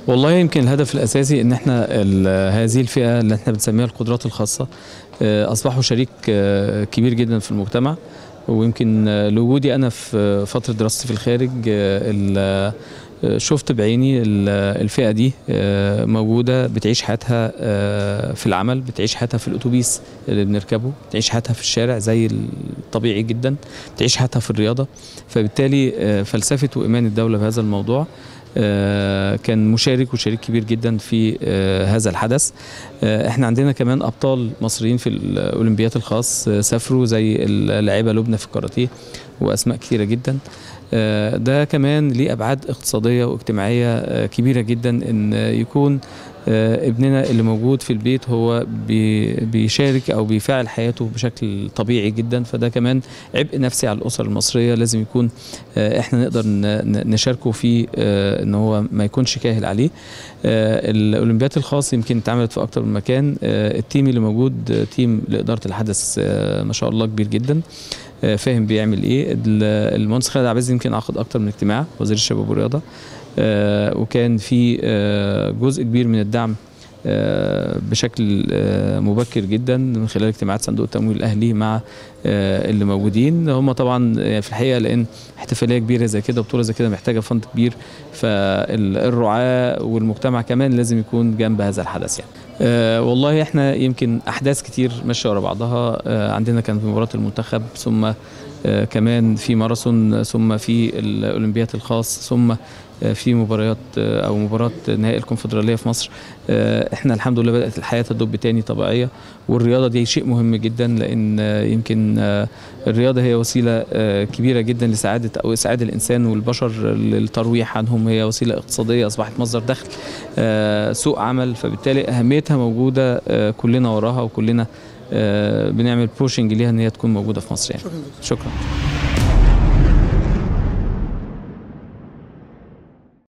والله يمكن الهدف الاساسي ان احنا ال- هذه الفئه اللي احنا بنسميها القدرات الخاصه آه، اصبحوا شريك آه، كبير جدا في المجتمع ويمكن آه، لوجودي انا في آه، فتره دراستي في الخارج آه، ال- آه، شفت بعيني ال- الفئه دي آه، موجوده بتعيش حياتها آه، في العمل بتعيش حياتها في الاتوبيس اللي بنركبه بتعيش حياتها في الشارع زي الطبيعي جدا بتعيش حياتها في الرياضه فبالتالي آه، فلسفه وايمان الدوله بهذا الموضوع آه، كان مشارك وشريك كبير جدا في آه، هذا الحدث آه، احنا عندنا كمان ابطال مصريين في الاولمبيات الخاص آه، سافروا زي اللاعبه لبنى في الكاراتيه واسماء كثيره جدا آه، ده كمان ليه ابعاد اقتصاديه واجتماعيه آه، كبيره جدا ان يكون آه، ابننا اللي موجود في البيت هو بي- بيشارك او بيفعل حياته بشكل طبيعي جدا فده كمان عبء نفسي على الاسر المصريه لازم يكون آه، احنا نقدر ن- ن- نشاركه في آه، ان هو ما يكونش كاهل عليه آه، الاولمبيات الخاص يمكن اتعملت في اكتر من مكان آه، التيم اللي موجود آه، تيم لاداره الحدث آه، ما شاء الله كبير جدا آه، فاهم بيعمل ايه ال- المهندس خالد عباس يمكن عقد اكتر من اجتماع وزير الشباب والرياضه آه، وكان في آه، جزء كبير من الدعم آه، بشكل آه، مبكر جدا من خلال اجتماعات صندوق التمويل الاهلي مع آه، اللي موجودين هم طبعا آه، في الحقيقه لان احتفاليه كبيره زي كده بطوله زي كده محتاجه فند كبير فالرعاه والمجتمع كمان لازم يكون جنب هذا الحدث يعني آه والله احنا يمكن احداث كتير ماشيه ورا بعضها آه عندنا كان في مباراه المنتخب ثم آه كمان في ماراثون ثم في الاولمبيات الخاص ثم آه في مباريات آه او مباراه نهائي الكونفدراليه في مصر آه احنا الحمد لله بدات الحياه تدب تاني طبيعيه والرياضه دي شيء مهم جدا لان آه يمكن آه الرياضه هي وسيله آه كبيره جدا لسعاده او اسعاد الانسان والبشر للترويح عنهم هي وسيله اقتصاديه اصبحت مصدر دخل آه سوق عمل فبالتالي اهميتها موجوده آه كلنا وراها وكلنا آه بنعمل بوشنج ليها ان هي تكون موجوده في مصر يعني شكرا دكتور. شكرا